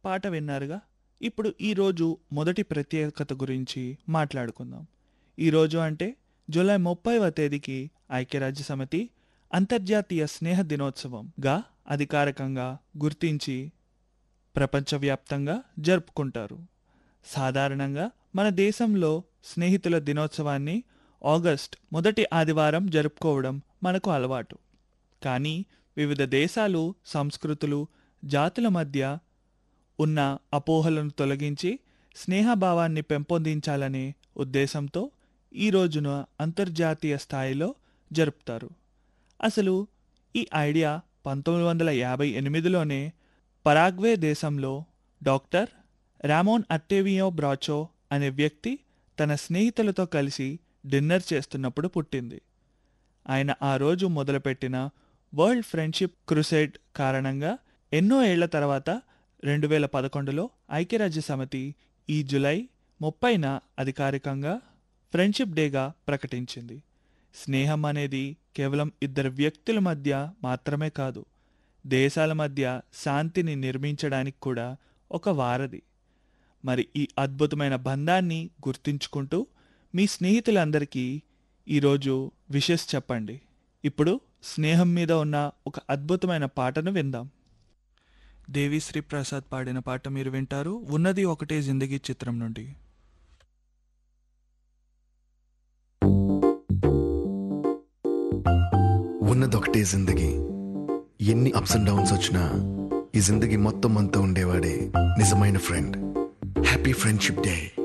పాట విన్నారుగా ఇప్పుడు ఈరోజు మొదటి ప్రత్యేకత గురించి మాట్లాడుకుందాం ఈరోజు అంటే జూలై ముప్పైవ తేదీకి ఐక్యరాజ్య సమితి అంతర్జాతీయ స్నేహ దినోత్సవంగా అధికారికంగా గుర్తించి ప్రపంచవ్యాప్తంగా జరుపుకుంటారు సాధారణంగా మన దేశంలో స్నేహితుల దినోత్సవాన్ని ఆగస్ట్ మొదటి ఆదివారం జరుపుకోవడం మనకు అలవాటు కానీ వివిధ దేశాలు సంస్కృతులు జాతుల మధ్య ఉన్న అపోహలను తొలగించి స్నేహభావాన్ని పెంపొందించాలనే ఉద్దేశంతో ఈ రోజున అంతర్జాతీయ స్థాయిలో జరుపుతారు అసలు ఈ ఐడియా పంతొమ్మిది వందల యాభై ఎనిమిదిలోనే పరాగ్వే దేశంలో డాక్టర్ రామోన్ అట్టేవియో బ్రాచో అనే వ్యక్తి తన స్నేహితులతో కలిసి డిన్నర్ చేస్తున్నప్పుడు పుట్టింది ఆయన ఆ రోజు మొదలుపెట్టిన వరల్డ్ ఫ్రెండ్షిప్ క్రుసైడ్ కారణంగా ఎన్నో ఏళ్ల తర్వాత రెండు వేల పదకొండులో ఐక్యరాజ్య సమితి ఈ జులై ముప్పైన అధికారికంగా ఫ్రెండ్షిప్ డేగా ప్రకటించింది స్నేహం అనేది కేవలం ఇద్దరు వ్యక్తుల మధ్య మాత్రమే కాదు దేశాల మధ్య శాంతిని నిర్మించడానికి కూడా ఒక వారధి మరి ఈ అద్భుతమైన బంధాన్ని గుర్తుంచుకుంటూ మీ స్నేహితులందరికీ ఈరోజు విషెస్ చెప్పండి ఇప్పుడు స్నేహం మీద ఉన్న ఒక అద్భుతమైన పాటను విందాం దేవిశ్రీ ప్రసాద్ పాడిన పాట మీరు వింటారు ఉన్నది ఒకటే జిందగీ చిత్రం నుండి ఉన్నదొకటే జిందగీ ఎన్ని అప్స్ అండ్ డౌన్స్ వచ్చినా ఈ జిందగీ మొత్తం అంతా ఉండేవాడే నిజమైన ఫ్రెండ్ హ్యాపీ ఫ్రెండ్షిప్ డే